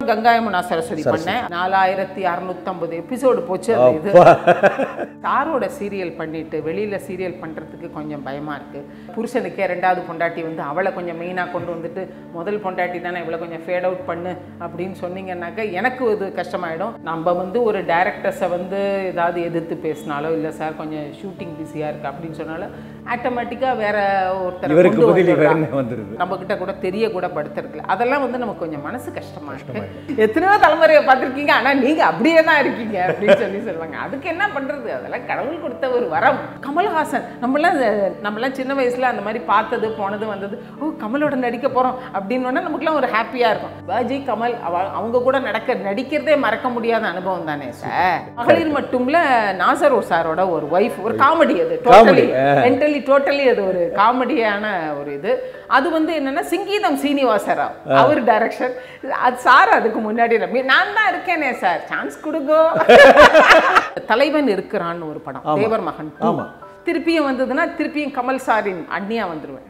கங்காயமுனா சரஸ்வதி பண்ணேன் நாலாயிரத்தி அறுநூத்தம்பது எபிசோடு போச்சு அது இது சாரோட சீரியல் பண்ணிட்டு வெளியில சீரியல் பண்றதுக்கு கொஞ்சம் பயமா இருக்கு புருஷனுக்கே ரெண்டாவது பொண்டாட்டி வந்து அவளை கொஞ்சம் மெயினா கொண்டு வந்துட்டு முதல் பொண்டாட்டி தானே இவளை கொஞ்சம் ஃபேட் அவுட் பண்ணு அப்படின்னு சொன்னீங்கன்னாக்க எனக்கு இது கஷ்டமாயிடும் நம்ம வந்து ஒரு டேரக்டர்ஸை வந்து ஏதாவது எதிர்த்து பேசினாலோ இல்லை சார் கொஞ்சம் ஷூட்டிங் பிஸியாக இருக்கு அப்படின்னு சொன்னாலும் ஆட்டோமேட்டிக்காக வேற ஒருத்தரை இவருக்கு கொண்டு பதில் வந்துடுறா. வேறன்னு வந்துடுது நம்ம கிட்ட கூட தெரிய கூட படுத்துறதுல அதெல்லாம் வந்து நமக்கு கொஞ்சம் மனசு கஷ்டமா இருக்கு எத்தனையோ தலைமுறையை பார்த்திருக்கீங்க ஆனா நீங்க அப்படியே தான் இருக்கீங்க அப்படின்னு சொல்லி சொல்லுவாங்க அதுக்கு என்ன பண்றது அதெல்லாம் கடவுள் கொடுத்த ஒரு வரம் கமல்ஹாசன் நம்மளாம் நம்மளாம் சின்ன வயசுல அந்த மாதிரி பார்த்தது போனது வந்தது ஓ கமலோட நடிக்க போறோம் அப்படின்னு நமக்குலாம் ஒரு ஹாப்பியா இருக்கும் பாஜி கமல் அவ- அவங்க கூட நடக்க நடிக்கிறதே மறக்க முடியாத அனுபவம் தானே சார் மகளிர் மட்டும்ல நாசர் சாரோட ஒரு ஒய்ஃப் ஒரு காமெடி அது டோட்டலி மென்டலி டோட்டலி அது ஒரு காமெடியான ஒரு இது அது வந்து என்னன்னா சிங்கீதம் சீனிவாசராவ் அவர் டைரக்ஷன் அது சார் அதுக்கு முன்னாடி ரம்மி. நான் தான் இருக்கேனே சார் சான்ஸ் கொடுங்கோ தலைவன் இருக்கிறான்னு ஒரு படம் தேவர் மகன் two. திருப்பியும் வந்ததுன்னா திருப்பியும் கமல் சாரின் அண்ணியா வந்துருவேன்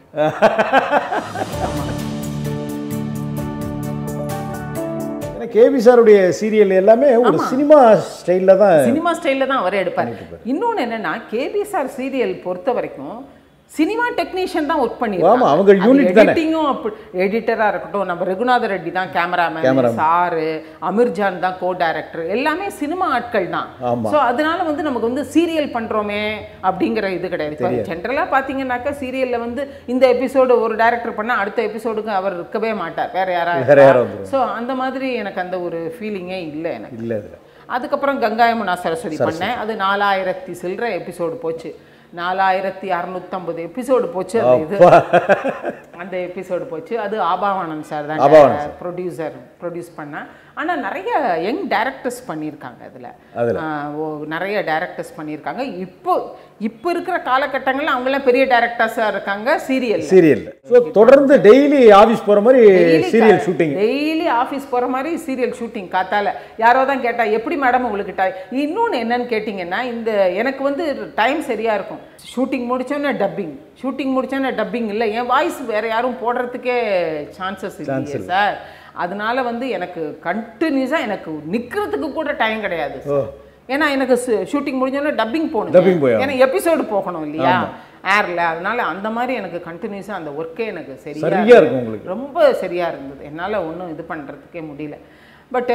ஏன்னா கேபி சாருடைய சீரியல் எல்லாமே ஒரு சினிமா ஸ்டைலில் தான் சினிமா ஸ்டைலில் தான் அவரே எடுப்பார் இன்னொன்று என்னன்னா கேபி சார் சீரியல் பொறுத்த வரைக்கும் சினிமா டெக்னீஷியன் தான் ஒர்க் ஆமா, அவங்க unit தானே. எடிட்டிங்கும் அப்படி எடிட்டராக இருக்கட்டும் நம்ம ரகுநாத ரெட்டி தான் கேமராமேன் சாரு அமீர்ஜான் தான் கோ டைரக்டர் எல்லாமே சினிமா ஆட்கள் தான் ஆமா. ஸோ அதனால வந்து நமக்கு வந்து சீரியல் பண்றோமே அப்படிங்கிற இது கிடையாது இப்போ ஜென்ரலாக பார்த்தீங்கன்னாக்கா சீரியலில் வந்து இந்த எபிசோடு ஒரு டைரக்டர் பண்ணா அடுத்த எபிசோடுக்கு அவர் இருக்கவே மாட்டார் வேற வேற யாராவது யாரோ வந்துரும். ஸோ அந்த மாதிரி எனக்கு அந்த ஒரு ஃபீலிங்கே இல்லை எனக்கு இல்லை இதில் அதுக்கப்புறம் கங்காயமுனா சரஸ்வதி பண்ணேன் அது நாலாயிரத்தி சில்லற எபிசோடு போச்சு நாலாயிரத்தி அறுநூத்தம்பது எபிசோடு போச்சு அது இது அந்த எபிசோடு போச்சு அது ஆபாவானந்த் சார் தான் ஆபாவானந்த் ப்ரொடியூசர் ப்ரொடியூஸ் பண்ணேன் ஆனா நிறைய யங் டேரக்டர்ஸ் பண்ணியிருக்காங்க அதுல அதுல. ஆஹ் ஓ நிறைய டேரக்டர்ஸ் பண்ணியிருக்காங்க இப்போ இப்போ இருக்கிற காலகட்டங்கள்ல அவங்களாம் பெரிய டேரக்டர்ஸாக இருக்காங்க சீரியல் சீரியல் ஸோ தொடர்ந்து டெய்லி ஆஃபீஸ் போகிற மாதிரி சீரியல் ஷூட்டிங் டெய்லி ஆஃபீஸ் போகிற மாதிரி சீரியல் ஷூட்டிங் காத்தால யாரோ தான் கேட்டா எப்படி மேடம் உங்களுக்கு டைம் இன்னொன்று என்னன்னு கேட்டிங்கன்னா இந்த எனக்கு வந்து டைம் சரியா இருக்கும் ஷூட்டிங் முடிச்சோன்னே டப்பிங் ஷூட்டிங் முடிச்சோன்னே டப்பிங் இல்லை என் வாய்ஸ் வேற யாரும் போடுறதுக்கே சான்சஸ் இல்லையே சார் அதனால வந்து எனக்கு கண்டினியூஸாக எனக்கு நிற்கிறதுக்கு கூட டைம் கிடையாது sir. ஏன்னா எனக்கு ஷூட்டிங் முடிஞ்சோன்னே டப்பிங் Dubbing போகணும் போய் ஏன்னா எபிசோடு போகணும் இல்லையா ஏர்ல அதனால அந்த மாதிரி எனக்கு கண்டினியூஸாக அந்த ஒர்க்கே எனக்கு சரியா சரியா இருக்கும் உங்களுக்கு ரொம்ப சரியாக இருந்தது என்னால் ஒன்றும் இது பண்ணுறதுக்கே முடியல பட்டு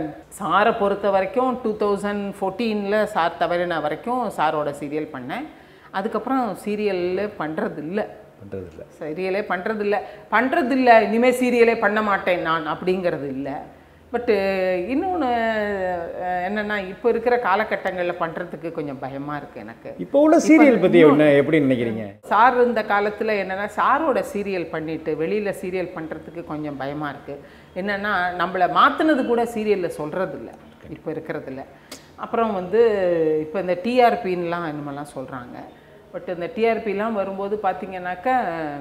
சாரை பொறுத்த வரைக்கும் டூ தௌசண்ட் ஃபோர்டீனில் சார் தவறின வரைக்கும் சாரோட சீரியல் பண்ணேன் அதுக்கப்புறம் சீரியல்ல பண்ணுறது இல்லை பண்ணுறது இல்லை சீரியலே பண்ணுறது இல்லை பண்ணுறது இல்லை இனிமேல் சீரியலே பண்ண மாட்டேன் நான் அப்படிங்கிறது இல்லை பட்டு இன்னொன்று என்னென்னா இப்போ இருக்கிற காலகட்டங்களில் பண்ணுறதுக்கு கொஞ்சம் பயமாக இருக்குது எனக்கு இப்போ உள்ள சீரியல் பற்றி என்ன எப்படி நினைக்கிறீங்க சார் இந்த காலத்தில் என்னென்னா சாரோட சீரியல் பண்ணிட்டு வெளியில் சீரியல் பண்ணுறதுக்கு கொஞ்சம் பயமாக இருக்குது என்னென்னா நம்மளை மாற்றினது கூட சீரியலில் சொல்கிறதில்ல இப்போ இருக்கிறதில்ல அப்புறம் வந்து இப்போ இந்த டிஆர்பின்லாம் என்னமெல்லாம் சொல்கிறாங்க பட் இந்த டிஆர்பிலாம் வரும்போது பார்த்தீங்கன்னாக்கா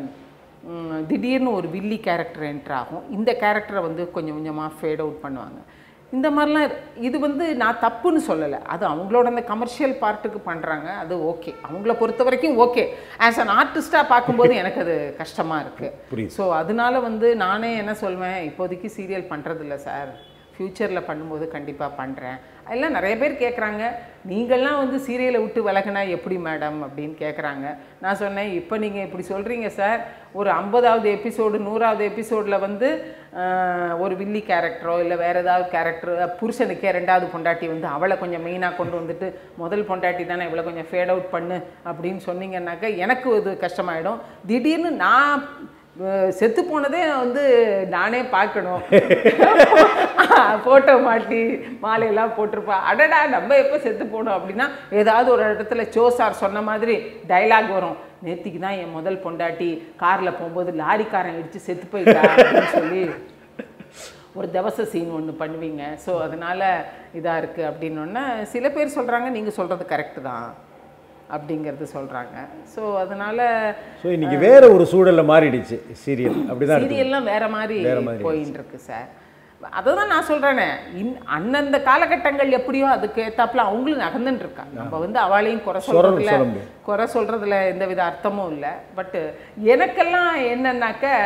ம், திடீர்னு ஒரு வில்லி கேரக்டர் என்ட்ரு ஆகும் இந்த கேரக்டரை வந்து கொஞ்சம் கொஞ்சமாக ஃபேட் அவுட் பண்ணுவாங்க இந்த மாதிரிலாம் இரு- இது வந்து நான் தப்புன்னு சொல்லலை அது அவங்களோட அந்த கமர்ஷியல் பார்ட்டுக்கு பண்ணுறாங்க அது ஓகே அவங்கள பொறுத்த வரைக்கும் ஓகே ஆஸ் அன் ஆர்டிஸ்டாக பார்க்கும்போது எனக்கு அது கஷ்டமாக இருக்குது புரியுது. ஸோ அதனால வந்து நானே என்ன சொல்வேன் இப்போதைக்கு சீரியல் பண்ணுறதில்ல சார் ஃப்யூச்சரில் பண்ணும்போது கண்டிப்பாக பண்ணுறேன் எல்லாம் நிறைய பேர் கேட்குறாங்க நீங்கள்லாம் வந்து சீரியலை விட்டு விலகினா எப்படி மேடம் அப்படின்னு கேட்குறாங்க நான் சொன்னேன் இப்போ நீங்கள் இப்படி சொல்கிறீங்க சார் ஒரு ஐம்பதாவது எபிசோடு நூறாவது எபிசோடில் வந்து ஆஹ், ஒரு வில்லி கேரக்டரோ இல்லை வேறு ஏதாவது கேரக்டர் புருஷனுக்கே ரெண்டாவது பொண்டாட்டி வந்து அவளை கொஞ்சம் மெயினாக கொண்டு வந்துட்டு முதல் பொண்டாட்டி தானே இவளை கொஞ்சம் ஃபேட் அவுட் பண்ணு அப்படின்னு சொன்னீங்கன்னாக்கா எனக்கு இது கஷ்டமாயிடும் திடீர்னு நான் அஹ் செத்து போனதே வந்து நானே பார்க்கணும் ஃபோட்டோ மாட்டி மாலையெல்லாம் போட்டிருப்பா அடடா நம்ம எப்போ செத்து போனோம் அப்படின்னா ஏதாவது ஒரு இடத்துல சோ சார் சொன்ன மாதிரி டைலாக் வரும் நேத்திக்கு தான் என் முதல் பொண்டாட்டி காரில் போகும்போது லாரிக்காரன் இடித்து செத்து போயிட்டா அப்படின்னு சொல்லி ஒரு தவச சீன் ஒன்று பண்ணுவீங்க ஸோ அதனால் இதாக இருக்குது அப்படின்னொன்னே சில பேர் சொல்கிறாங்க நீங்கள் சொல்கிறது கரெக்டு தான் அப்படிங்கிறது சொல்கிறாங்க ஸோ அதனால் ஸோ இன்னைக்கு வேற ஒரு சூழல்ல மாறிடுச்சு சீரியல் அப்படிதான் இருக்கு சீரியல்லாம் வேற மாதிரி வேற மாதிரி போயின்னு இருக்கு சார் அதை தான் நான் சொல்கிறேனே இன் அந்தந்த காலகட்டங்கள் எப்படியோ அதுக்கு ஏத்தாப்புல அவங்களும் நகர்ந்துட்டு இருக்கா நம்ம வந்து அவளையும் குறை சொல்றதுல சொல்ல முடியாது. குறை சொல்றதுல எந்த வித அர்த்தமும் இல்லை பட்டு எனக்கெல்லாம் என்னன்னாக்க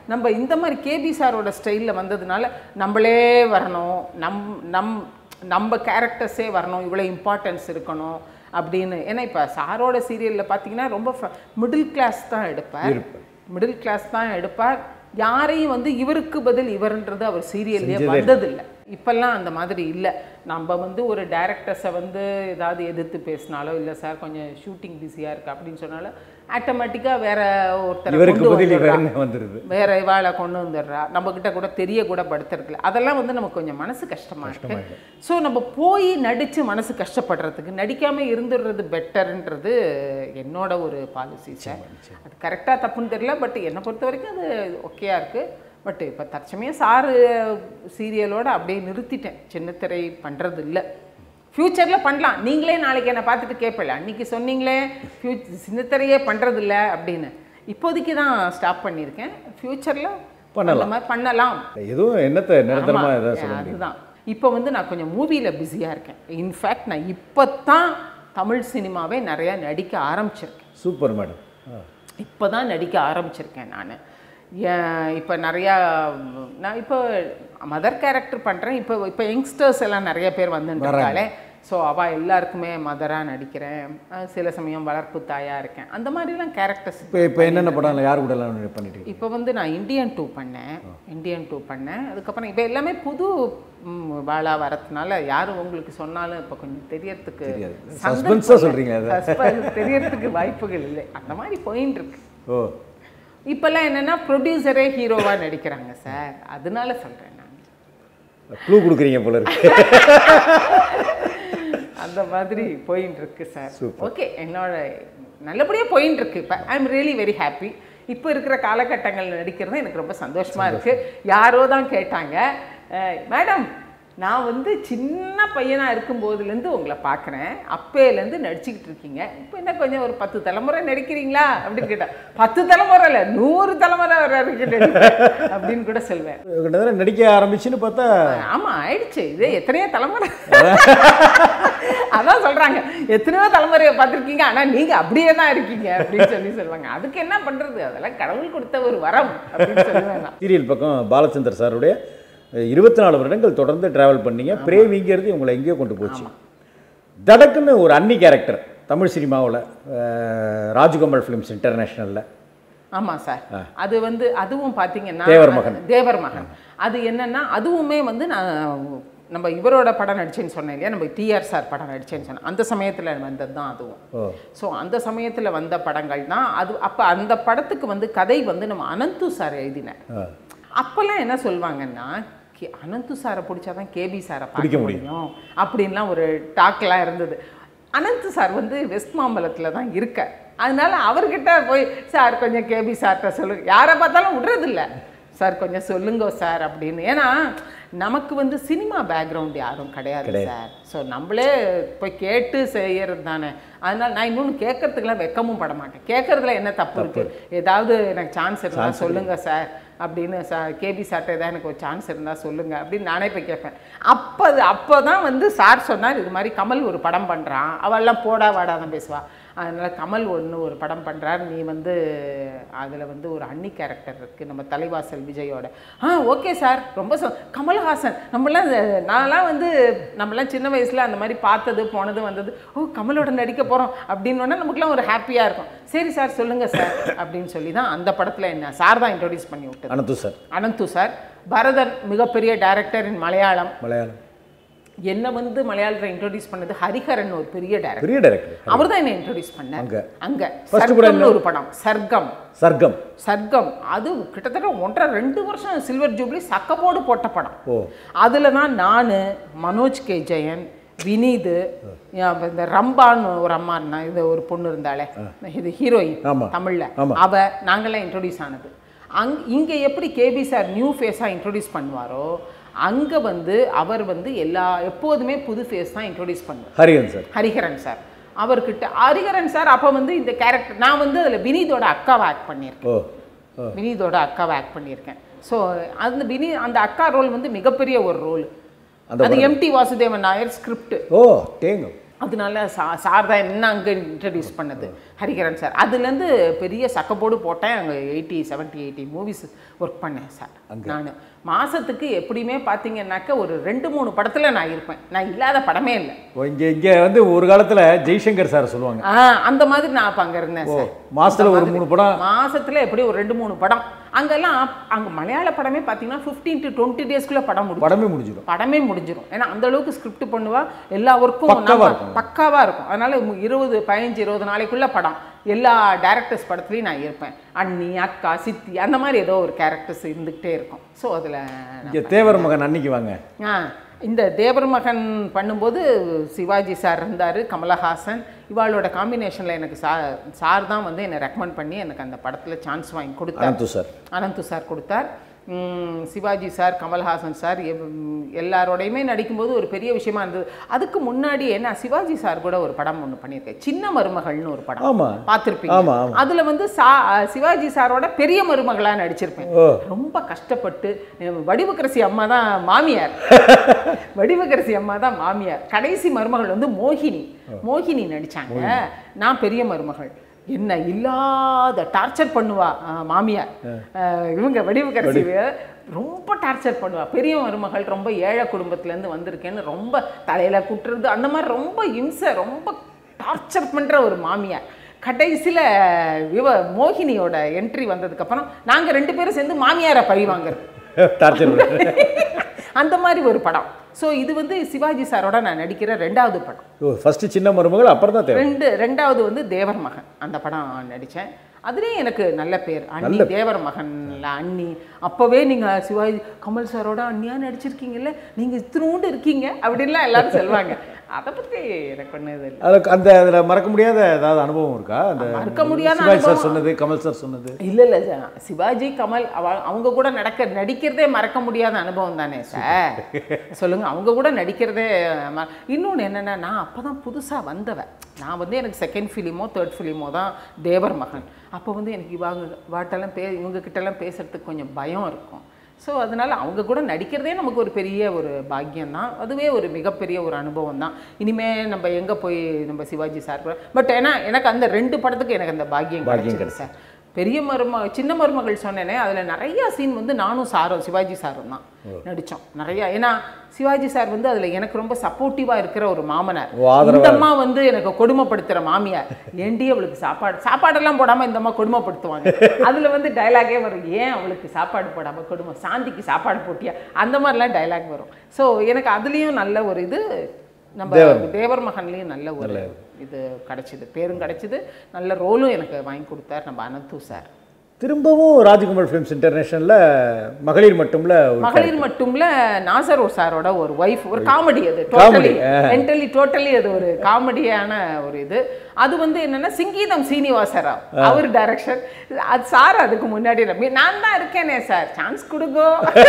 நம்ம இந்த மாதிரி கேபி சாரோட ஸ்டைலில் வந்ததுனால நம்மளே வரணும் நம் நம் நம்ம கேரக்டர்ஸே வரணும் இவ்வளோ இம்பார்ட்டன்ஸ் இருக்கணும் அப்படின்னு ஏன்னா இப்போ சாரோட சீரியலில் பார்த்தீங்கன்னா ரொம்ப மிடில் கிளாஸ் தான் எடுப்பார் மிடில் கிளாஸ் தான் எடுப்பார் யாரையும் வந்து இவருக்கு பதில் இவர்ன்றது அவர் சீரியல்லே வந்ததில்லை இப்பெல்லாம் அந்த மாதிரி இல்லை நம்ம வந்து ஒரு டேரக்டர்ஸை வந்து ஏதாவது எதிர்த்து பேசினாலோ இல்லை சார் கொஞ்சம் ஷூட்டிங் பிஸியாக இருக்கு அப்படின்னு சொன்னாலும் ஆட்டோமேட்டிக்காக வேற ஒருத்தரை இவருக்கு கொண்டு பதில் வந்துடுறா. இவர்னு வந்துடுது வேற இவாளை கொண்டு வந்துடுறா நம்ம கிட்ட கூட தெரிய கூட படுத்துறதுல அதெல்லாம் வந்து நமக்கு கொஞ்சம் மனசு கஷ்டமா இருக்கு ஸோ நம்ம போய் நடிச்சு மனசு கஷ்டப்படுறதுக்கு நடிக்காம இருந்துடுறது பெட்டர்ன்றது என்னோட ஒரு பாலிசி சார் அது கரெக்டாக தப்புன்னு தெரியல பட் என்னை பொறுத்த வரைக்கும் அது ஓகேயா இருக்கு பட் இப்போ தற்சமயம் சாரு சீரியலோட அப்படியே நிறுத்திட்டேன் சின்னத்திரை பண்றது இல்லை ஃப்யூச்சரில் பண்ணலாம் நீங்களே நாளைக்கு என்னை பார்த்துட்டு கேட்பல அன்னைக்கு சொன்னீங்களே ஃபியூ சின்னத்திரையே பண்ணுறதில்ல அப்படின்னு இப்போதைக்கு தான் ஸ்டாப் பண்ணியிருக்கேன் ஃப்யூச்சரில் பண்ணலாம். மாதிரி பண்ணலாம் எதுவும் என்னத்தை நிரந்தரமா ஆமா, எதாவது சொல்ல முடியும் அதுதான் இப்போ வந்து நான் கொஞ்சம் மூவியில் பிஸியாக இருக்கேன் இன்ஃபேக்ட் நான் இப்போ தான் தமிழ் சினிமாவே நிறையா நடிக்க ஆரம்பிச்சிருக்கேன் சூப்பர் மேடம் இப்போ தான் நடிக்க ஆரம்பிச்சிருக்கேன் நான் இப்போ நிறையா நான் இப்போ மதர் கேரக்டர் பண்ணுறேன் இப்போ இப்போ யங்ஸ்டர்ஸ் எல்லாம் நிறைய பேர் வந்துருக்காளே ஸோ அவள் எல்லாருக்குமே மதராக நடிக்கிறேன் அஹ் சில சமயம் வளர்ப்பு தாயாக இருக்கேன் அந்த மாதிரிலாம் கேரக்டர்ஸ் இப்போ இப்போ என்னென்ன படம் யார் கூட எல்லாம் பண்ணிட்டு இருக்கீங்க? இப்போ வந்து நான் இந்தியன் டூ பண்ணேன் இந்தியன் டூ பண்ணேன் அதுக்கப்புறம் இப்போ எல்லாமே புது ம், வாழா வரதுனால யாரும் உங்களுக்கு சொன்னாலும் இப்போ கொஞ்சம் தெரியறதுக்கு தெரியாது. சந்தர்ப்பம் Suspense ஆ இல்லை. சொல்றீங்க அதை. Suspense தெரியறதுக்கு வாய்ப்புகள் இல்லை அந்த மாதிரி போயின்னு இருக்கு ஓ இப்போல்லாம் என்னன்னா ப்ரொடியூசரே ஹீரோவா நடிக்கிறாங்க சார் அதனால சொல்றேன் நான் க்ளூ கொடுக்குறீங்க போல இருக்கு அந்த மாதிரி போயின்னு இருக்கு சார் ஓகே என்னோட நல்லபடியா போயின்னு இருக்கு இப்போ I am really very happy இப்போ இருக்கிற காலகட்டங்கள் நடிக்கிறது எனக்கு ரொம்ப சந்தோஷமா இருக்கு யாரோ தான் கேட்டாங்க மேடம் நான் வந்து சின்ன பையனா இருக்கும் போதுலேருந்து உங்களை பார்க்குறேன் அப்பேலேருந்து நடிச்சுக்கிட்டு இருக்கீங்க இப்போ என்ன கொஞ்சம் ஒரு பத்து தலைமுறை நடிக்கிறீங்களா அப்படின்னு கேட்டேன் பத்து தலைமுறை இல்லை நூறு தலைமுறை வர வரைக்கும் நடிப்பேன் அப்படின்னு கூட சொல்வேன் கிட்டத்தட்ட நடிக்க ஆரம்பிச்சுன்னு பார்த்தா ஆமா ஆயிடுச்சு இது எத்தனையோ தலைமுறை அதான் சொல்றாங்க எத்தனையோ தலைமுறையை பார்த்திருக்கீங்க ஆனா நீங்க அப்படியே தான் இருக்கீங்க அப்படின்னு சொல்லி சொல்லுவாங்க அதுக்கு என்ன பண்றது அதெல்லாம் கடவுள் கொடுத்த ஒரு வரம் அப்படின்னு சொல்லுவேன் நான். சீரியல் பக்கம் பாலச்சந்தர் சாருடைய இருபத்தி நாலு வருடங்கள் தொடர்ந்து டிராவல் பண்ணீங்க பிரேமிங்கிறது உங்களை எங்கேயோ கொண்டு போச்சு தடக்குன்னு ஒரு அன்னி கேரக்டர் தமிழ் சினிமாவில் ராஜ்கமல் ஃபிலிம்ஸ் இன்டர்நேஷ்னலில் ஆமா சார் அது வந்து அதுவும் பாத்தீங்கன்னா தேவர் மகன். தேவர் மகன் அது என்னன்னா அதுவுமே வந்து நான் நம்ம இவரோட படம் நடிச்சேன்னு சொன்னேன் இல்லையா நம்ம டிஆர் சார் படம் நடிச்சேன்னு சொன்னேன் அந்த சமயத்துல வந்தது தான் அதுவும் ஓ ஸோ அந்த சமயத்தில் வந்த படங்கள் தான் அது அப்போ அந்த படத்துக்கு வந்து கதை வந்து நம்ம அனந்து சார் எழுதினார் ஆ. அப்போல்லாம் என்ன சொல்லுவாங்கன்னா கே- அனந்து சாரை பிடிச்சாதான் கேபி சாரை பிடிக்க பார்க்க முடியும். முடியும் அப்படின்லாம் ஒரு டாக்லாம் இருந்தது அனந்த் சார் வந்து வெஸ்ட் மாம்பலத்தில் தான் இருக்க அதனால அவர்கிட்ட போய் சார் கொஞ்சம் கேபி சார்கிட்ட சொல்லுங்க யாரை பார்த்தாலும் விடுறதில்ல சார் கொஞ்சம் சொல்லுங்க சார் அப்படின்னு ஏன்னா நமக்கு வந்து சினிமா பேக்ரவுண்ட் யாரும் கிடையாது சார் ஸோ நம்மளே போய் கேட்டு செய்யறது தானே அதனால நான் இன்னொன்று கேட்கறதுக்குலாம் வெக்கமும் பட மாட்டேன் கேட்கறதுல என்ன தப்பு இருக்கு ஏதாவது எனக்கு சான்ஸ் இருந்தால் சொல்லுங்க சார் அப்படின்னு சா கேபி சார்ட்ட ஏதாவது எனக்கு ஒரு சான்ஸ் இருந்தால் சொல்லுங்க அப்படின்னு நானே போய் கேட்பேன் அப்போ அப்போ தான் வந்து சார் சொன்னார் இது மாதிரி கமல் ஒரு படம் பண்ணுறான் அவெல்லாம் போடா வாடா தான் பேசுவா அதனால் கமல் ஒன்று ஒரு படம் பண்ணுறார் நீ வந்து அதில் வந்து ஒரு அன்னி கேரக்டர் இருக்குது நம்ம தலைவாசல் விஜயோட ஆ ஓகே சார் ரொம்ப சொ கமல்ஹாசன் நம்மளாம் இந்த- நான்லாம் வந்து நம்மளாம் சின்ன வயசில் அந்த மாதிரி பார்த்தது போனது வந்தது ஓ கமலோட நடிக்க போகிறோம் அப்படின்னு நமக்குலாம் ஒரு ஹாப்பியாக இருக்கும் சரி சார் சொல்லுங்கள் சார் அப்படின்னு சொல்லி தான் அந்த படத்தில் என்ன சார் தான் இன்ட்ரோடியூஸ் பண்ணி விட்டது அனந்து சார் அனந்து சார் பரதன் மிகப்பெரிய டைரக்டர் இன் மலையாளம் மலையாளம் என்னை வந்து மலையாளத்தில் இன்ட்ரோடியூஸ் பண்ணது ஹரிஹரன் ஒரு பெரிய டைரக்டர் பெரிய டைரக்டர் அவர் தான் என்ன இன்ட்ரோடியூஸ் பண்ணார் அங்க. அங்க First படம் சர்க்கம்னு ஒரு படம் சர்க்கம் சர்க்கம் சர்க்கம் அது கிட்டத்தட்ட ஒன்றரை ரெண்டு வருஷம் சில்வர் ஜூப்ளி சக்கப்போடு போட்ட படம் ஓ அதில் தான் நான் மனோஜ் கே ஜெயன் வினீது இந்த ரம்பான்னு ஒரு அம்மா இருந்தா இது ஒரு பொண்ணு இருந்தாளே இது ஹீரோயின் ஆமா. தமிழ்ல ஆமா. அவ நாங்களாம் இன்ட்ரோடியூஸ் ஆனது அங் இங்கே எப்படி கேபி சார் நியூ ஃபேஸாக இன்ட்ரோடியூஸ் பண்ணுவாரோ அங்கே வந்து அவர் வந்து எல்லா எப்போதுமே புது ஃபேஸ் தான் இன்ட்ரோடியூஸ் பண்ணுவார் ஹரியன் சார் ஹரிஹரன் சார் அவர்கிட்ட ஹரிஹரன் சார் அப்போ வந்து இந்த கேரக்டர் நான் வந்து அதில் வினீதோட அக்காவை ஆக்ட் பண்ணியிருக்கேன் ஓ ஓ வினீதோட அக்காவை ஆக்ட் பண்ணியிருக்கேன் ஸோ அந்த வினீ அந்த அக்கா ரோல் வந்து மிகப்பெரிய ஒரு ரோல் அந்த அது எம்டி வாசுதேவன் நாயர் ஸ்கிரிப்ட் ஓ தேங்க அதனால சா சார் தான் என்ன அங்கே இன்ட்ரடியூஸ் பண்ணது ஹரிகரன் சார் அதுலேருந்து பெரிய சக்கப்போடு போட்டேன் அங்கே eighty seventy eighty movies work பண்ணேன் சார் நான் மாதத்துக்கு எப்படியுமே பார்த்தீங்கன்னாக்க ஒரு ரெண்டு மூணு படத்தில் நான் இருப்பேன் நான் இல்லாத படமே இல்லை இங்கே இங்கே வந்து ஒரு காலத்தில் ஜெய்சங்கர் சார் சொல்லுவாங்க ஆ அந்த மாதிரி நான் அப்போ அங்கே இருந்தேன் சார் மாசத்துல ஒரு மூணு படம் மாசத்துல எப்படி ஒரு ரெண்டு மூணு படம் அங்கெல்லாம் அங்கே மலையாள படமே பார்த்தீங்கன்னா ஃபிஃப்டீன் டு டுவெண்ட்டி டேஸ்க்குள்ளே படம் முடியும் படமே முடிஞ்சிடும் படமே முடிஞ்சிடும் ஏன்னா அந்த அளவுக்கு ஸ்கிரிப்ட் பண்ணுவா எல்லா ஒர்க்கும் பக்காவா இருக்கும். பக்காவாக இருக்கும் அதனால மு- இருபது பதினஞ்சு இருபது நாளைக்குள்ள படம் எல்லா டேரக்டர்ஸ் படத்துலையும் நான் இருப்பேன் அண்ணி அக்கா சித்தி அந்த மாதிரி ஏதோ ஒரு கேரக்டர்ஸ் இருந்துக்கிட்டே இருக்கும் ஸோ அதில் இங்கே தேவர் மகன் அன்னைக்கு வாங்க ஆ இந்த தேவர் மகன் பண்ணும்போது சிவாஜி சார் இருந்தார் கமலஹாசன் இவாளோட காம்பினேஷனில் எனக்கு சார் சார் தான் வந்து என்னை ரெக்கமெண்ட் பண்ணி எனக்கு அந்த படத்தில் சான்ஸ் வாங்கி கொடுத்தார் அனந்து சார் அனந்து சார் கொடுத்தார் ம், சிவாஜி சார் கமல்ஹாசன் சார் எவ்- எல்லாரோடையுமே நடிக்கும்போது ஒரு பெரிய விஷயமா இருந்தது அதுக்கு முன்னாடி என்ன சிவாஜி சார் கூட ஒரு படம் ஒன்று பண்ணியிருக்கேன் சின்ன மருமகள்னு ஒரு படம் ஆமா பார்த்துருப்பீங்க ஆமா, ஆமா. அதுல வந்து சா சிவாஜி சாரோட பெரிய மருமகளா நடிச்சிருப்பேன் ஓ. ரொம்ப கஷ்டப்பட்டு அஹ், வடிவுக்கரசி அம்மா தான் மாமியார் வடிவுக்கரசி அம்மா தான் மாமியார் கடைசி மருமகள் வந்து மோகினி மோகினி நடிச்சாங்க நான் பெரிய மருமகள் என்ன இல்லாத டார்ச்சர் பண்ணுவா அஹ், மாமியார் அஹ், இவங்க வடிவுக்கரசி ரொம்ப டார்ச்சர் பண்ணுவா பெரிய மருமகள் ரொம்ப ஏழை குடும்பத்துலேருந்து வந்திருக்கேன்னு ரொம்ப தலையில குட்டுறது அந்த மாதிரி ரொம்ப இம்சை ரொம்ப டார்ச்சர் பண்ற ஒரு மாமியார் கடைசியில் இவ மோகினியோட என்ட்ரி வந்ததுக்கப்புறம் நாங்கள் ரெண்டு பேரும் சேர்ந்து மாமியாரை பழி வாங்குறது டார்ச்சர் அந்த மாதிரி ஒரு படம் ஸோ இது வந்து சிவாஜி சாரோட நான் நடிக்கிற ரெண்டாவது படம் ஓ ஃபஸ்ட்டு சின்ன மருமகள் அப்புறம் தான் தேவை ரெண்டு ரெண்டாவது வந்து தேவர் மகன் அந்த படம் நடித்தேன் அதுலேயும் எனக்கு நல்ல பேர் அண்ணி தேவர் மகன்ல அண்ணி அப்போவே நீங்கள் சிவாஜி கமல் சாரோட அண்ணியா நடிச்சிருக்கீங்கல்ல நீங்கள் இத்தினூண்டு இருக்கீங்க அப்படின்லாம் எல்லாரும் சொல்லுவாங்க அதை பற்றி எனக்கு ஒன்றும் இது இல்லை அதுக்கு அந்த அதில் மறக்க முடியாத ஏதாவது அனுபவம் இருக்கா அந்த மறக்க முடியாத சிவாஜி சார் அனுபவம். சொன்னது கமல் சார் சொன்னது இல்லை இல்லை சார் சிவாஜி கமல் அவ அவங்க கூட நடக்க நடிக்கிறதே மறக்க முடியாத அனுபவம் தானே சார் சொல்லுங்க அவங்க கூட நடிக்கிறதே ம- இன்னொன்று என்னென்னா நான் அப்போ தான் புதுசாக வந்தவன் நான் வந்து எனக்கு செகண்ட் ஃபிலிமோ தேர்ட் ஃபிலிமோ தான் தேவர் மகன் அப்போ வந்து எனக்கு இவங்க வாட்டெல்லாம் பே இவங்க கிட்டலாம் பேசுறதுக்கு கொஞ்சம் பயம் இருக்கும் ஸோ அதனால் அவங்க கூட நடிக்கிறதே நமக்கு ஒரு பெரிய ஒரு பாக்கியம் தான் அதுவே ஒரு மிகப்பெரிய ஒரு அனுபவம் தான் இனிமே நம்ம எங்கே போய் நம்ம சிவாஜி சார் பட் ஏன்னா எனக்கு அந்த ரெண்டு படத்துக்கு எனக்கு அந்த பாக்கியம் பாக்கியம் கிடைச்சிது சார் பெரிய மரும சின்ன மருமகள் சொன்னேனே அதில் நிறைய சீன் வந்து நானும் சாரும் சிவாஜி சாரும் தான் நடித்தோம் நிறையா ஏன்னா சிவாஜி சார் வந்து அதில் எனக்கு ரொம்ப சப்போர்ட்டிவாக இருக்கிற ஒரு மாமனார் ஓ, ஆதரவா இந்த அம்மா வந்து எனக்கு கொடுமைப்படுத்துகிற மாமியார் ஏண்டி அவளுக்கு சாப்பாடு சாப்பாடெல்லாம் போடாமல் இந்த அம்மா கொடுமைப்படுத்துவாங்க அதில் வந்து டைலாகே வரும் ஏன் அவளுக்கு சாப்பாடு போடாமல் கொடுமை சாந்திக்கு சாப்பாடு போட்டியா அந்த மாதிரிலாம் டைலாக் வரும் ஸோ எனக்கு அதுலேயும் நல்ல ஒரு இது நம்ம தேவர் மகன்லேயும் நல்ல ஒரு இது கிடைச்சிது பேரும் கிடைச்சிது நல்ல ரோலும் எனக்கு வாங்கி கொடுத்தார் நம்ம அனந்து சார் திரும்பவும் ராஜ்குமார் ஃபிலிம்ஸ் இன்டர்நேஷனலில் மகளிர் மட்டும்ல ஒரு மகளிர் மட்டும்ல நாசர் சாரோட ஒரு ஒய்ஃப் ஒரு காமெடி அது Comedy, டோட்டலி மென்டலி டோட்டலி அது ஒரு காமெடியான ஒரு இது அது வந்து என்னன்னா சிங்கீதம் சீனிவாசராவ் அவர் டைரக்ஷன் அது சார் அதுக்கு முன்னாடி நம்பி நான் தான் இருக்கேனே சார் சான்ஸ் கொடுங்கோ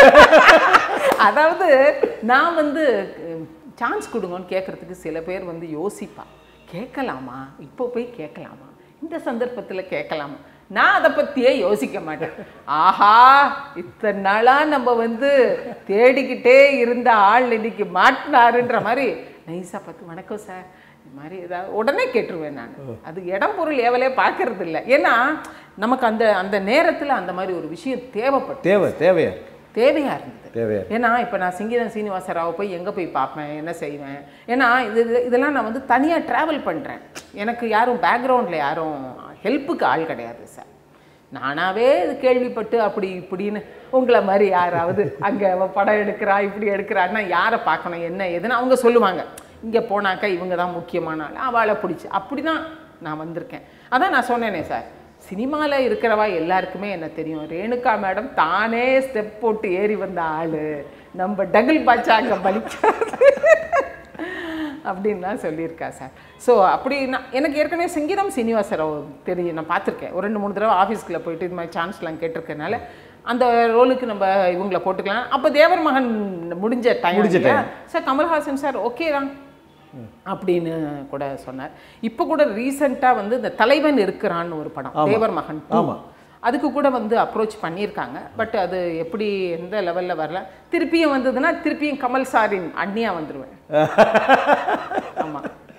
அதாவது நான் வந்து சான்ஸ் கொடுங்கன்னு கேட்கறதுக்கு சில பேர் வந்து யோசிப்பா கேட்கலாமா இப்போ போய் கேட்கலாமா இந்த சந்தர்ப்பத்தில் கேட்கலாமா நான் அதை பற்றியே யோசிக்க மாட்டேன் ஆஹா இத்தனை நாளாக நம்ம வந்து தேடிக்கிட்டே இருந்த ஆள் இன்னைக்கு மாட்டினாருன்ற மாதிரி நைஸாக பார்த்து வணக்கம் சார் இந்த மாதிரி ஏதாவது உடனே கேட்டுருவேன் நான் அது இடம் பொருள் ஏவலே பார்க்கறது இல்லை ஏன்னா நமக்கு அந்த அந்த நேரத்தில் அந்த மாதிரி ஒரு விஷயம் தேவைப்பட்டு தேவை தேவையா தேவையாக இருந்தது தேவையா ஏன்னா இப்போ நான் சிங்கீதம் சீனிவாச ராவை போய் எங்கே போய் பார்ப்பேன் என்ன செய்வேன் ஏன்னா இது இது- இதெல்லாம் நான் வந்து தனியாக ட்ராவல் பண்ணுறேன் எனக்கு யாரும் பேக்ரவுண்டில் யாரும் ஹெல்ப்புக்கு ஆள் கிடையாது சார் நானாவே இது கேள்விப்பட்டு அப்படி இப்படின்னு உங்களை மாதிரி யாராவது அங்கே படம் எடுக்கிறா இப்படி எடுக்கிறான்னா யாரை பார்க்கணும் என்ன ஏதுன்னு அவங்க சொல்லுவாங்க இங்கே போனாக்கா இவங்க தான் முக்கியமான ஆள் அவளை பிடிச்சி அப்படி தான் நான் வந்திருக்கேன் அதான் நான் சொன்னேனே சார் சினிமாவில் இருக்கிறவா எல்லாருக்குமே என்ன தெரியும் ரேணுகா மேடம் தானே ஸ்டெப் போட்டு ஏறி வந்த ஆளு நம்ம டகுல் பாச்சா அங்கே பலிக்காது அப்படின்லாம் சொல்லியிருக்கா சார் ஸோ அப்படி நான் எனக்கு ஏற்கனவே சங்கீதம் சீனிவாசராவ் தெரியும் நான் பார்த்துருக்கேன் ஒரு ரெண்டு மூணு தடவை ஆஃபீஸ்க்குள்ள போயிட்டு இது மாதிரி சான்ஸ்லாம் கேட்டிருக்கனால அந்த ரோலுக்கு நம்ம இவங்கள போட்டுக்கலாம் அப்போ தேவர் மகன் முடிஞ்ச டைம் முடிஞ்ச சார் கமல்ஹாசன் சார் ஓகே தான் அப்படின்னு கூட சொன்னார் இப்போ கூட ரீசெண்டாக வந்து இந்த தலைவன் இருக்கிறான்னு ஒரு படம் தேவர் மகன் two. ஆமா. அதுக்கு கூட வந்து அப்ரோச் பண்ணியிருக்காங்க பட் அது எப்படி எந்த லெவலில் வரல திருப்பியும் வந்ததுன்னா திருப்பியும் கமல் சாரின் அண்ணியா வந்துடுவேன் ஆமாம்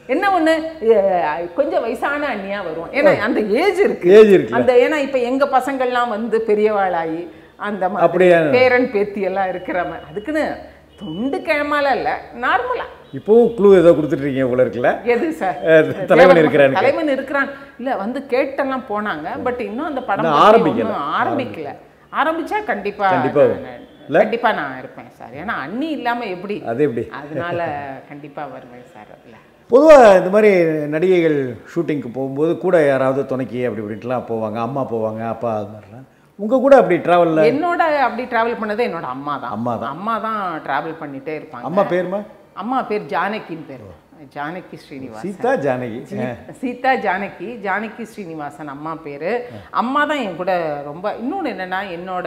என்ன ஒண்ணு அஹ், கொஞ்சம் வயசான அண்ணியா வரும் ஏன்னா அந்த ஏஜ் இருக்கு ஏஜ் இருக்குல்ல அந்த ஏன்னா இப்ப எங்க பசங்கள்லாம் வந்து பெரியவாளாகி அந்த மாதிரி அப்படியா? பேரன் பேத்தி எல்லாம் இருக்கிற மாதிரி அதுக்குன்னு துண்டு கிழமால இல்ல நார்மலா இப்போவும் க்ளூ ஏதோ கொடுத்துட்டு இருக்கீங்க போல இருக்குல்ல எது சார் அஹ், தலைவன் இருக்கிறான்னு தலைவன் இருக்கிறான் இல்ல வந்து கேட்டெல்லாம் போனாங்க பட் இன்னும் அந்த படம் இன்னும் பத்தி ஆரம்பிக்கல. ஒண்ணும் ஆரம்பிக்கல ஆரம்பிச்சா கண்டிப்பா கண்டிப்பா நான் கண்டிப்பா நான் இருப்பேன் சார் ஏன்னா அண்ணி இல்லாம எப்படி அது எப்படி அதனால கண்டிப்பா வருவேன் சார் அதுல பொதுவாக இந்த மாதிரி நடிகைகள் ஷூட்டிங்க்கு போகும்போது கூட யாராவது துணைக்கி அப்படி இப்படின்ட்டுலாம் போவாங்க அம்மா போவாங்க அப்பா அது மாதிரிலாம் உங்கள் கூட அப்படி ட்ராவலில் என்னோட அப்படி டிராவல் பண்ணது என்னோட அம்மா தான் அம்மா தான். அம்மா தான் டிராவல் பண்ணிட்டே இருப்பாங்க அம்மா பேருமா அம்மா பேர் ஜானகின்னு பேர் ஜானகி ஸ்ரீனிவாசன் சீதா ஜானகி சீதா ஜானகி ஜானகி ஸ்ரீனிவாசன் அம்மா பேர் அம்மா தான் என் கூட ரொம்ப இன்னொன்று என்னென்னா என்னோட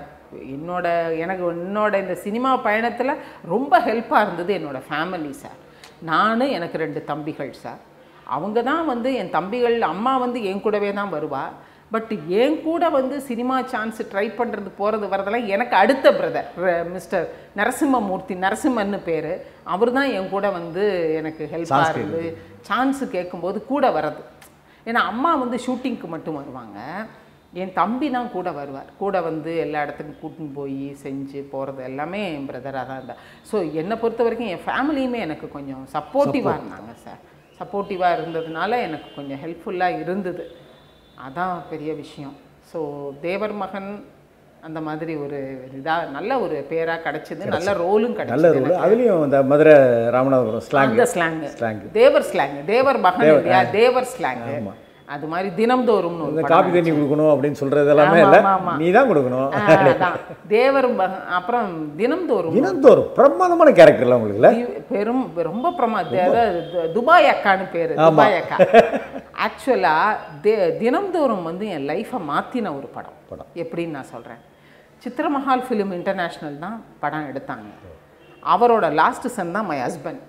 என்னோட எனக்கு என்னோட இந்த சினிமா பயணத்தில் ரொம்ப ஹெல்ப்பாக இருந்தது என்னோட ஃபேமிலி சார் நான் எனக்கு ரெண்டு தம்பிகள் சார் அவங்க தான் வந்து என் தம்பிகள் அம்மா வந்து என் கூடவே தான் வருவா பட் என் கூட வந்து சினிமா சான்ஸ் ட்ரை பண்ணுறது போகிறது வரதெல்லாம் எனக்கு அடுத்த பிரதர் மிஸ்டர் நரசிம்மமூர்த்தி நரசிம்மன்னு பேர் அவர் தான் என் கூட வந்து எனக்கு ஹெல்ப்பாக இருந்து சான்ஸ் கேட்கும்போது கூட வர்றது ஏன்னா அம்மா வந்து ஷூட்டிங்க்கு மட்டும் வருவாங்க என் தம்பி தான் கூட வருவார் கூட வந்து எல்லா இடத்துக்கும் கூட்டின்னு போய் செஞ்சு போகிறது எல்லாமே என் பிரதராக தான் இருந்தார் ஸோ என்னை பொறுத்த வரைக்கும் என் ஃபேமிலியுமே எனக்கு கொஞ்சம் சப்போர்ட்டிவாக இருந்தாங்க சார் சப்போர்ட்டிவாக இருந்ததுனால எனக்கு கொஞ்சம் ஹெல்ப்ஃபுல்லாக இருந்தது அதான் பெரிய விஷயம் ஸோ தேவர் மகன் அந்த மாதிரி ஒரு இதாக நல்ல ஒரு பேராக கிடைச்சது நல்ல ரோலும் நல்ல கிடைச்சது ரூல் அதுலேயும் இந்த மதுரை ராமநாதபுரம் ஸ்லாங் அந்த slang slang Thevar slang Thevar Magan இல்லையா தேவர் ஸ்லாங் அது மாதிரி தினம்தோறும்னு ஒரு இந்த படம் காப்பி தண்ணி கொடுக்கணும் அப்படின்னு சொல்கிறது எல்லாமே ஆமா, இல்லை ஆமா, ஆமா. நீ தான் கொடுக்கணும் ஆ, அதான். தேவர் மகன் அப்புறம் தினம்தோறும் தினந்தோறும் பிரமாதமான கேரக்டர்ல உங்களுக்குல தி- பெரும் ரொம்ப பிரமா தி- அதாவது து- துபாய் அக்கான்னு பேரு துபாய் அக்கா ஆக்சுவலா தினம்தோறும் வந்து என் லைஃப்பை மாத்தின ஒரு படம் படம். எப்படின்னு நான் சொல்றேன் சித்திரமஹால் ஃபிலிம் இன்டர்நேஷ்னல் தான் படம் எடுத்தாங்க அவரோட லாஸ்ட் சன் தான் மை ஹஸ்பண்ட்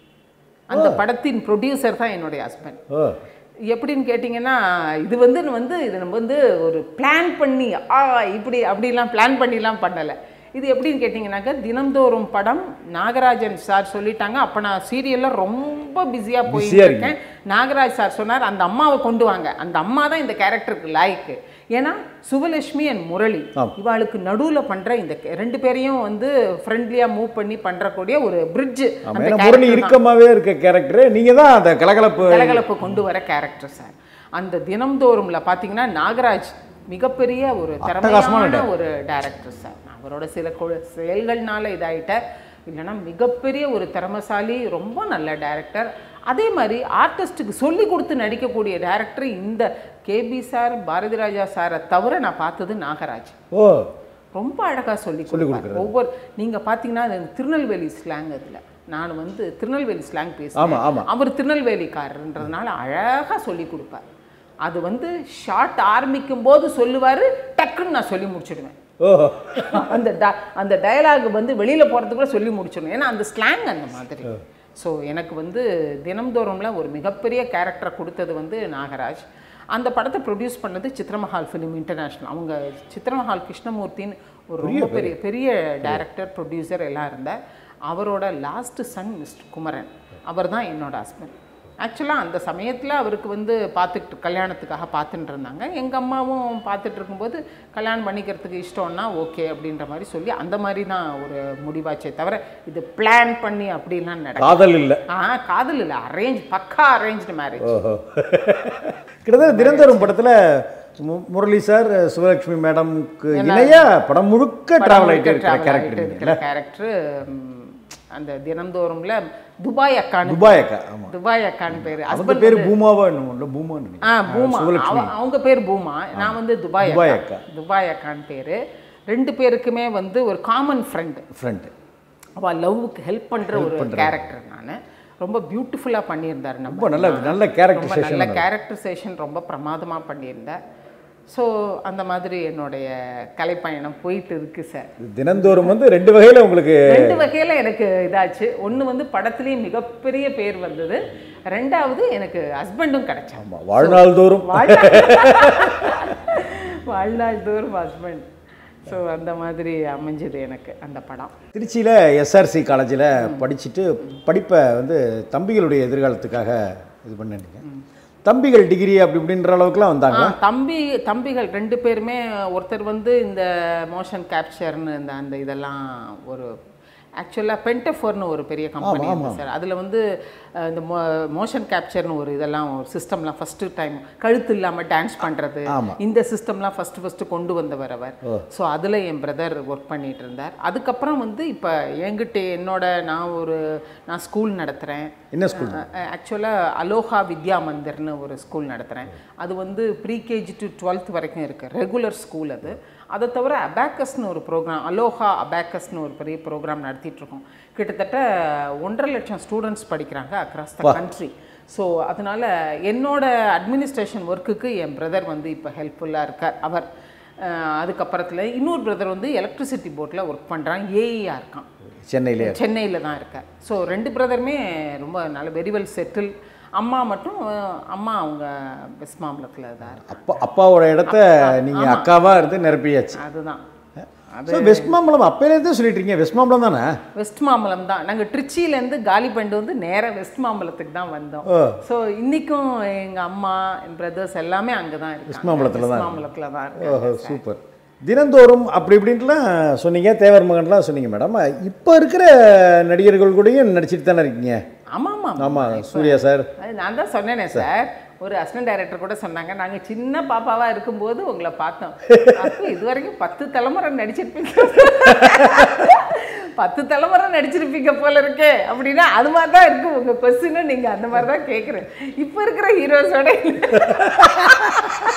அந்த படத்தின் ப்ரொடியூசர் தான் என்னுடைய ஹஸ்பண்ட் ஓ எப்படின்னு கேட்டிங்கன்னா இது வந்து வந்து இது நம்ம வந்து ஒரு பிளான் பண்ணி ஆ இப்படி அப்படிலாம் பிளான் பண்ணிலாம் பண்ணலை இது எப்படின்னு கேட்டிங்கனாக்கா தினம்தோறும் படம் நாகராஜன் சார் சொல்லிட்டாங்க அப்போ நான் சீரியலில் ரொம்ப பிஸியாக போயிட்டு Busy-ஆ இருக்கேன் நாகராஜ் சார் சொன்னார் அந்த அம்மாவை கொண்டு வாங்க அந்த அம்மா தான் இந்த கேரக்டருக்கு லாய்க்கு ஏன்னா சுவலட்சுமி அண்ட் முரளி ஆமா. இவாளுக்கு நடுவில் பண்ணுற இந்த கே- ரெண்டு பேரையும் வந்து ஃப்ரெண்ட்லியாக மூவ் பண்ணி பண்ணுறக்கூடிய ஒரு பிரிட்ஜ் ஆமா ஏன்னா முரளி இறுக்கமாவே இருக்க கேரக்டர் நீங்க தான் அந்த கலகலப்பு கலகலப்பு கொண்டு வர கேரக்டர் சார் அந்த தினம்தோறும்ல பார்த்தீங்கன்னா நாகராஜ் மிகப்பெரிய ஒரு அட்டகாசமான திறமையான ஒரு டைரக்டர் சார் அவரோட சில கொ- செயல்கள்னால இதாயிட்ட இல்லைன்னா மிகப்பெரிய ஒரு திறமசாலி ரொம்ப நல்ல டைரக்டர் அதே மாதிரி ஆர்டிஸ்ட்டுக்கு சொல்லி கொடுத்து நடிக்கக்கூடிய டைரக்டர் இந்த கேபி சார் பாரதி ராஜா சாரை தவிர நான் பார்த்தது நாகராஜ் ஓ ரொம்ப அழகாக சொல்லி சொல்லிக் கொடுப்பாரு ஒவ்வொரு நீங்கள் பார்த்தீங்கன்னா அது திருநெல்வேலி ஸ்லாங் அதில் நான் வந்து திருநெல்வேலி ஸ்லாங் பேசுவேன் ஆமா ஆமா அவர் திருநெல்வேலிக்காரன்றதுனால அழகாக சொல்லி கொடுப்பார் அது வந்து ஷார்ட் ஆரம்பிக்கும் போது சொல்லுவார் டக்குன்னு நான் சொல்லி முடிச்சிடுவேன் ஓஹோ அந்த ட- அந்த டயலாக் வந்து வெளியில் போகிறதுக்குள்ள சொல்லி முடிச்சிடணும் ஏன்னா அந்த ஸ்லாங் அந்த மாதிரி ஸோ எனக்கு வந்து தினம்தோறும்ல ஒரு மிகப்பெரிய கேரக்டரை கொடுத்தது வந்து நாகராஜ் அந்த படத்தை ப்ரொடியூஸ் பண்ணது சித்ரமஹால் ஃபிலிம் இன்டர்நேஷ்னல் அவங்க சித்ரமஹால் கிருஷ்ணமூர்த்தின்னு ஒரு ரொம்ப பெரிய பெரிய டைரக்டர் ப்ரொடியூசர் எல்லாம் இருந்தார் அவரோட லாஸ்ட் சன் மிஸ்டர் குமரன் அவர் தான் என்னோட ஹஸ்பண்ட் ஆக்சுவலாக அந்த சமயத்தில் அவருக்கு வந்து பார்த்துட்டு கல்யாணத்துக்காக பார்த்துட்டு இருந்தாங்க எங்கள் அம்மாவும் பார்த்துட்டு இருக்கும்போது கல்யாணம் பண்ணிக்கிறதுக்கு இஷ்டம்னா ஓகே அப்படின்ற மாதிரி சொல்லி அந்த மாதிரி தான் ஒரு முடிவாச்சே தவிர இது பிளான் பண்ணி அப்படிலாம் நடக்கும் காதல் இல்ல ஆ காதல் இல்லை அரேஞ்ச் பக்கா அரேஞ்ச்டு மேரேஜ் ஓஹோ கிட்டத்தட்ட தினந்தோறும் படத்துல மு- முரளி சார் சுவலட்சுமி மேடம்க்கு இணையா படம் முழுக்க டிராவல் ஆகிட்டு இருக்கிற கேரக்டர் இருக்கிற கேரக்டர் அந்த தினந்தோறும்ல துபாய் அக்கான்னு துபாய் அக்கா ஆமா துபாய் அக்கான்னு பேர் அவங்க பேரு பூமாவா என்னமோ இல்ல பூமான்னு நினைக்கிறேன். ஆ பூமா அவ- அவங்க பேர் பூமா நான் வந்து துபாய் துபாய் அக்கா அக்கா. துபாய் அக்கான்னு பேர் ரெண்டு பேருக்குமே வந்து ஒரு காமன் ஃப்ரெண்டு ஃப்ரெண்ட் அவள் லவ்வுக்கு ஹெல்ப் பண்ணுற ஒரு கேரக்டர் நான் ரொம்ப பியூட்டிஃபுல்லாக பண்ணியிருந்தார் நம்ம ரொம்ப நல்ல நல்ல ரொம்ப கேரக்டரைசேஷன் நல்ல கேரக்டரைசேஷன் ரொம்ப பிரமாதமாக பண்ணியிருந்தார் ஸோ அந்த மாதிரி என்னுடைய கலைப்பயணம் போயிட்டு இருக்கு சார் தினந்தோறும் வந்து ரெண்டு வகையில உங்களுக்கு ரெண்டு வகையில் எனக்கு இதாச்சு ஒன்று வந்து படத்துலேயும் மிகப்பெரிய பேர் வந்தது ரெண்டாவது எனக்கு ஹஸ்பண்டும் கிடைச்சாங்க ஆமா வாழ்நாள் தோறும் வாழ்நாள் வாழ்நாள் தோறும் ஹஸ்பண்ட் ஸோ அந்த மாதிரி அமைஞ்சது எனக்கு அந்த படம் திருச்சியில் எஸ்ஆர்சி காலேஜில் படிச்சுட்டு படிப்பை வந்து தம்பிகளுடைய எதிர்காலத்துக்காக இது பண்ணினீங்க தம்பிகள் டிகிரி அப்படி இப்படின்ற அளவுக்குலாம் வந்தாங்க ஆ, தம்பி தம்பிகள் ரெண்டு பேருமே ஒருத்தர் வந்து இந்த மோஷன் கேப்சர்னு இந்த அந்த இதெல்லாம் ஒரு ஆக்சுவலாக பென்டஃபோர்னு ஒரு பெரிய கம்பெனி இருக்கு சார் அதில் வந்து அஹ், இந்த மோஷன் கேப்சர்னு ஒரு இதெல்லாம் ஒரு சிஸ்டம்லாம் ஃபஸ்ட்டு டைம் கழுத்து இல்லாமல் டான்ஸ் பண்ணுறது ஆமா. இந்த சிஸ்டம்லாம் ஃபஸ்ட்டு ஃபஸ்ட்டு கொண்டு வந்தவர் அவர் ஸோ அதில் என் பிரதர் ஒர்க் பண்ணிட்டு இருந்தார் அதுக்கப்புறம் வந்து இப்போ என்கிட்ட என்னோட நான் ஒரு நான் ஸ்கூல் நடத்துகிறேன் என்ன ஸ்கூல் ஆக்சுவலாக அலோஹா வித்யா மந்திர்னு ஒரு ஸ்கூல் நடத்துகிறேன் அது வந்து ப்ரீகேஜி டு டுவெல்த் வரைக்கும் இருக்குது ரெகுலர் ஸ்கூல் அது அதை தவிர அபேக்கஸ்னு ஒரு ப்ரோக்ராம் அலோஹா அபேக்கஸ்னு ஒரு பெரிய ப்ரோக்ராம் நடத்திட்டு இருக்கோம் கிட்டத்தட்ட ஒன்றரை லட்சம் ஸ்டூடெண்ட்ஸ் படிக்கிறாங்க அக்ராஸ் த கண்ட்ரி ஸோ அதனால என்னோட அட்மினிஸ்ட்ரேஷன் ஒர்க்குக்கு என் பிரதர் வந்து இப்போ ஹெல்ப்ஃபுல்லாக இருக்கார் அவர் அஹ், அதுக்கப்புறத்தில் இன்னொரு பிரதர் வந்து எலக்ட்ரிசிட்டி போர்ட்டில் ஒர்க் பண்ணுறான் ஏஇஆ இருக்கான் சென்னையிலே சென்னையில் தான் இருக்கேன் ஸோ ரெண்டு பிரதருமே ரொம்ப நல்ல வெரி வெல் செட்டில் அம்மா மட்டும் அஹ், அம்மா அவங்க வெஸ்ட் மாம்பலத்தில் தான் இருக்கு அப்பா அப்பாவோட இடத்த நீங்கள் அக்காவாக இருந்து நிரப்பியாச்சு அதுதான் ஸோ வெஸ்ட் மாம்பலம் அப்பையிலேருந்தே சொல்லிட்டு இருக்கீங்க வெஸ்ட் மாம்பலம் தானே வெஸ்ட் மாம்பலம் தான் நாங்கள் ட்ரிச்சியிலேருந்து காலி பண்ணிட்டு வந்து நேராக வெஸ்ட் மாம்பலத்துக்கு தான் வந்தோம் ஓ. ஸோ இன்றைக்கும் எங்கள் அம்மா என் பிரதர்ஸ் எல்லாமே அங்கே தான் இருக்கு வெஸ்ட் மாம்பலத்துல தான் மாம்பலத்தில் தான் இருக்கு ஓஹோ சூப்பர் தினந்தோறும் அப்படி இப்படின்ட்டுலாம் சொன்னீங்க தேவர் மகன்லாம் சொன்னீங்க மேடம் இப்போ இருக்கிற நடிகர்கள் கூடயும் நடிச்சிட்டு தானே இருக்கீங்க ஆமாம் ஆமாம் ஆமாம் சூர்யா சார் அது நான் தான் சொன்னேனே சார் ஒரு அசிஸ்டன்ட் டைரக்டர் கூட சொன்னாங்க நாங்க சின்ன பாப்பாவா இருக்கும்போது உங்களை பார்த்தோம் அப்போ இது வரைக்கும் பத்து தலைமுறை நடிச்சிருப்பீங்க பத்து தலைமுறை நடிச்சிருப்பீங்க போல இருக்கே அப்படின்னா அது மாதிரி தான் இருக்கு உங்க கொஸ்டினும் நீங்க அந்த மாதிரி தான் கேட்குறேன் இப்போ இருக்கிற ஹீரோஸோட